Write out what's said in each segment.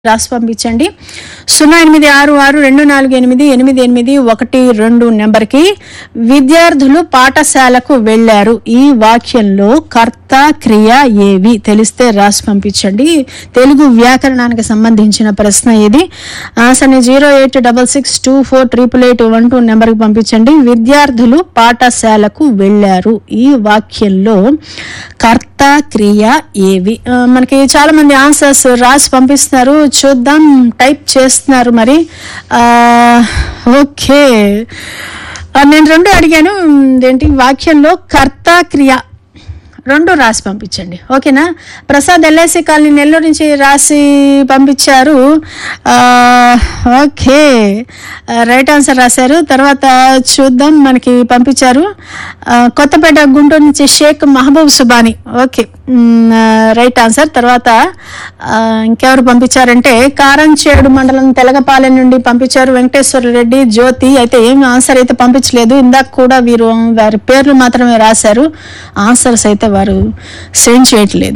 రాసి పంపించండి సున్నా ఎనిమిది ఆరు ఆరు రెండు నాలుగు ఎనిమిది ఎనిమిది ఎనిమిది ఒకటి రెండు నెంబర్కి విద్యార్థులు పాఠశాలకు వెళ్ళారు ఈ వాక్యంలో కర్త క్రియ ఏవి తెలిస్తే రాసి పంపించండి తెలుగు వ్యాకరణానికి సంబంధించిన ప్రశ్న ఇది ఆన్సర్ని zero eight double six two four triple eight one two నెంబర్కి పంపించండి విద్యార్థులు పాఠశాలకు వెళ్ళారు ఈ వాక్యంలో కర్త క్రియ ఏవి ఆ, మనకి చాలా మంది ఆన్సర్స్ రాసి పంపిస్తున్నారు చూద్దాం టైప్ చేస్తున్నారు మరి ఆ, ఓకే ఆ, నేను రెండు అడిగాను ఏంటి వాక్యంలో కర్త క్రియ రెండు రాసి పంపించండి ఓకేనా ప్రసాద్ ఎల్ఐసి కాలనీ నెల్లూరు నుంచి రాసి పంపించారు ఆ, ఓకే ఆ, రైట్ ఆన్సర్ రాశారు తర్వాత చూద్దాం మనకి పంపించారు ఆ, కొత్తపేట గుంటూరు నుంచి షేక్ మహబూబ్ సుబాని ఓకే మ్, ఆ, రైట్ ఆన్సర్ తర్వాత ఆ, ఇంకెవరు పంపించారంటే కారంచేడు మండలం తెలగపాలెం నుండి పంపించారు వెంకటేశ్వర రెడ్డి జ్యోతి అయితే ఏం ఆన్సర్ అయితే పంపించలేదు ఇందాక కూడా వీరు వారి పేర్లు మాత్రమే రాశారు ఆన్సర్స్ అయితే వారు సెండ్ చేయట్లేదు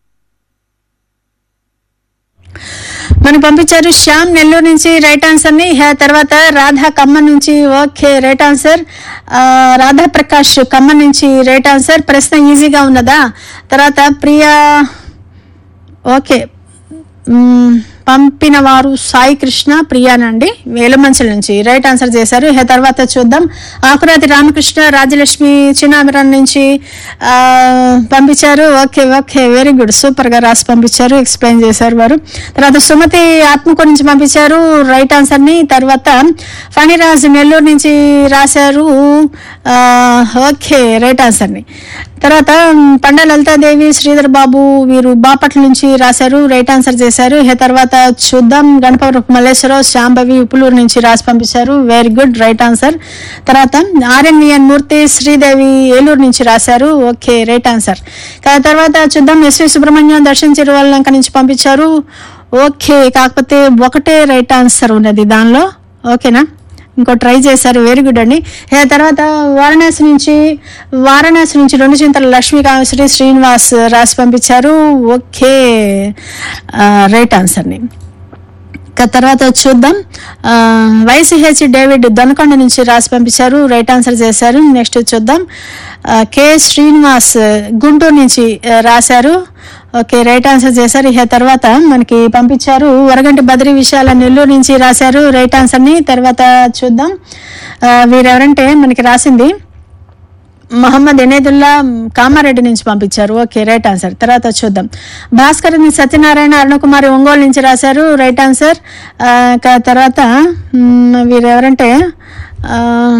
మనకు పంపించారు శ్యామ్ నెల్లూరు నుంచి రైట్ ఆన్సర్ ని హే, తర్వాత రాధా ఖమ్మం నుంచి ఓకే రైట్ ఆన్సర్ ఆ, రాధా ప్రకాష్ ఖమ్మం నుంచి రైట్ ఆన్సర్ ప్రశ్న ఈజీగా ఉన్నదా తర్వాత ప్రియా ఓకే మ్మ్. పంపిన వారు సాయి కృష్ణ ప్రియానండి వేలమంచల నుంచి రైట్ ఆన్సర్ చేశారు ఇక తర్వాత చూద్దాం ఆకురాతి రామకృష్ణ రాజలక్ష్మి చిన్నామిరం నుంచి ఆ, పంపించారు okay okay very good super గా రాసి పంపించారు ఎక్స్ప్లెయిన్ చేశారు వారు తర్వాత సుమతి ఆత్మకూరు నుంచి పంపించారు రైట్ ఆన్సర్ ని తర్వాత ఫణిరాజ్ నెల్లూరు నుంచి రాశారు ఆ, ఓకే రైట్ ఆన్సర్ ని తర్వాత మ్, పండ లలితాదేవి శ్రీధర్ బాబు వీరు బాపట్ల నుంచి రాశారు రైట్ ఆన్సర్ చేశారు ఇక తర్వాత చూద్దాం గణపవరపు మల్లేశ్వరరావు శాంభవి ఉప్పులూరు నుంచి రాసి పంపించారు వెరీ గుడ్ రైట్ ఆన్సర్ తర్వాత ఆర్ఎన్విఎన్ మూర్తి శ్రీదేవి ఏలూరు నుంచి రాశారు ఓకే రైట్ ఆన్సర్ కా- తర్వాత చూద్దాం ఎస్వి సుబ్రహ్మణ్యం దర్శన్ చిరువల్లంక నుంచి పంపించారు ఓకే కాకపోతే ఒకటే రైట్ ఆన్సర్ ఉన్నది దానిలో ఓకేనా ఇంకో ట్రై చేశారు వెరీ గుడ్ అండి ఏ తర్వాత వారణాసి నుంచి వారణాసి నుంచి రెండు చింతల లక్ష్మీ కామశ్రీ శ్రీనివాస్ రాసి పంపించారు ఓకే రైట్ ఆన్సర్ని ఇక తర్వాత చూద్దాం ఆ, వైసీహెచ్ డేవిడ్ దొనకొండ నుంచి రాసి పంపించారు రైట్ ఆన్సర్ చేశారు నెక్స్ట్ చూద్దాం ఆ, కె శ్రీనివాస్ గుంటూరు నుంచి ఆ, రాశారు ఓకే రైట్ ఆన్సర్ చేశారు ఇక తర్వాత మనకి పంపించారు వరగంటి బద్రి విశాల నెల్లూరు నుంచి రాశారు రైట్ ఆన్సర్ని తర్వాత చూద్దాం ఆ, వీరెవరంటే మనకి రాసింది మహమ్మద్ ఎనేదుల్లా కామారెడ్డి నుంచి పంపించారు ఓకే రైట్ ఆన్సర్ తర్వాత చూద్దాం భాస్కర్ ని సత్యనారాయణ అరుణకుమారి ఒంగోలు నుంచి రాశారు రైట్ ఆన్సర్ ఆ, ఇక తర్వాత మ్, వీరు ఎవరంటే ఆ,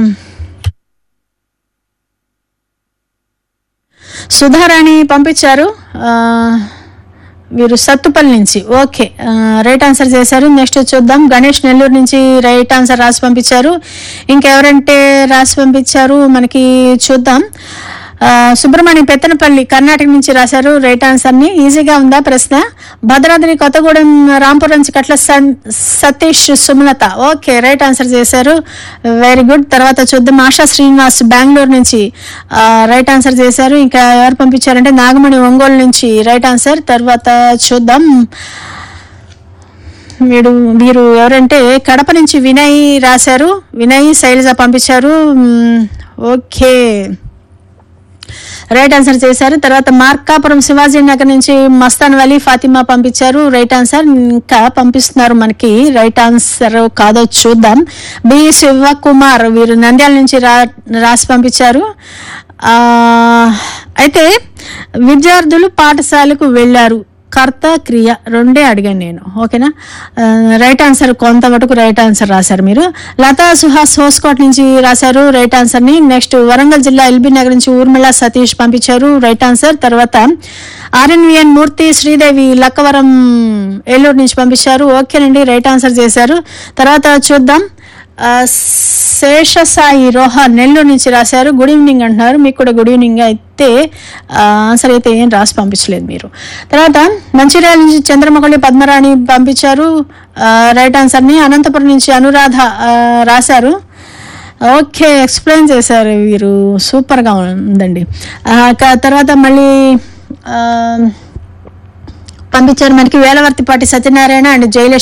సుధారాణి పంపించారు ఆ, వీరు సత్తుపల్లి నుంచి ఓకే ఆ, రైట్ ఆన్సర్ చేశారు నెక్స్ట్ చూద్దాం గణేష్ నెల్లూరు నుంచి రైట్ ఆన్సర్ రాసి పంపించారు ఇంకెవరంటే రాసి పంపించారు మనకి చూద్దాం ఆ, సుబ్రహ్మణ్యం పెత్తనపల్లి కర్ణాటక నుంచి రాశారు రైట్ ఆన్సర్ ని ఈజీగా ఉందా ప్రశ్న భద్రాద్రి కొత్తగూడెం రాంపురం నుంచి కట్ల సన్- Satish Sumalatha okay right answer చేశారు వెరీ గుడ్ తర్వాత చూద్దాం ఆశా శ్రీనివాస్ బెంగళూరు నుంచి ఆ, రైట్ ఆన్సర్ చేశారు ఇంకా ఎవరు పంపించారంటే నాగమణి ఒంగోలు నుంచి రైట్ ఆన్సర్ తర్వాత చూద్దాం వీడు వీరు ఎవరంటే కడప నుంచి వినయ్ రాశారు వినయ్ శైలజ పంపించారు మ్, ఓకే రైట్ ఆన్సర్ చేశారు తర్వాత మార్కాపురం శివాజీ నగర్ నుంచి మస్తాన్ వలీ ఫాతిమా పంపించారు రైట్ ఆన్సర్ ఇంకా పంపిస్తున్నారు మనకి రైట్ ఆన్సర్ కాదో చూద్దాం బి శివకుమార్ వీరు నంద్యాల నుంచి రా రాసి పంపించారు ఆ, అయితే విద్యార్థులు పాఠశాలకు వెళ్ళారు కర్త క్రియ రెండే అడిగాను నేను ఓకేనా ఆ, రైట్ ఆన్సర్ కొంతవరకు రైట్ ఆన్సర్ రాశారు మీరు లతా సుహాస్ హోస్కోట్ నుంచి రాశారు రైట్ ఆన్సర్ ని నెక్స్ట్ వరంగల్ జిల్లా ఎల్బీ నగర్ నుంచి ఊర్మిళ సతీష్ పంపించారు రైట్ ఆన్సర్ తర్వాత ఆర్ఎన్విఎన్ మూర్తి శ్రీదేవి లక్కవరం ఏలూరు నుంచి పంపించారు ఓకేనండి రైట్ ఆన్సర్ చేశారు తర్వాత చూద్దాం ఆ, శేషసాయి రోహ నెల్లూరు నుంచి రాశారు గుడ్ ఈవినింగ్ అంటున్నారు మీకు కూడా గుడ్ ఈవినింగ్ అయితే ఆ, ఆన్సర్ అయితే ఏం రాసి పంపించలేదు మీరు తర్వాత మంచిర్యాల నుంచి చంద్రమౌళి పద్మరాణి పంపించారు ఆ, రైట్ ఆన్సర్ని అనంతపురం నుంచి అనురాధ ఆ, రాశారు ఓకే ఎక్స్ప్లెయిన్ చేశారు వీరు సూపర్గా ఉందండి ఆ, క- తర్వాత మళ్ళీ ఆ, పంపించారు మనకి వేలవర్తిపాటి సత్యనారాయణ అండ్ జయలక్ష్మి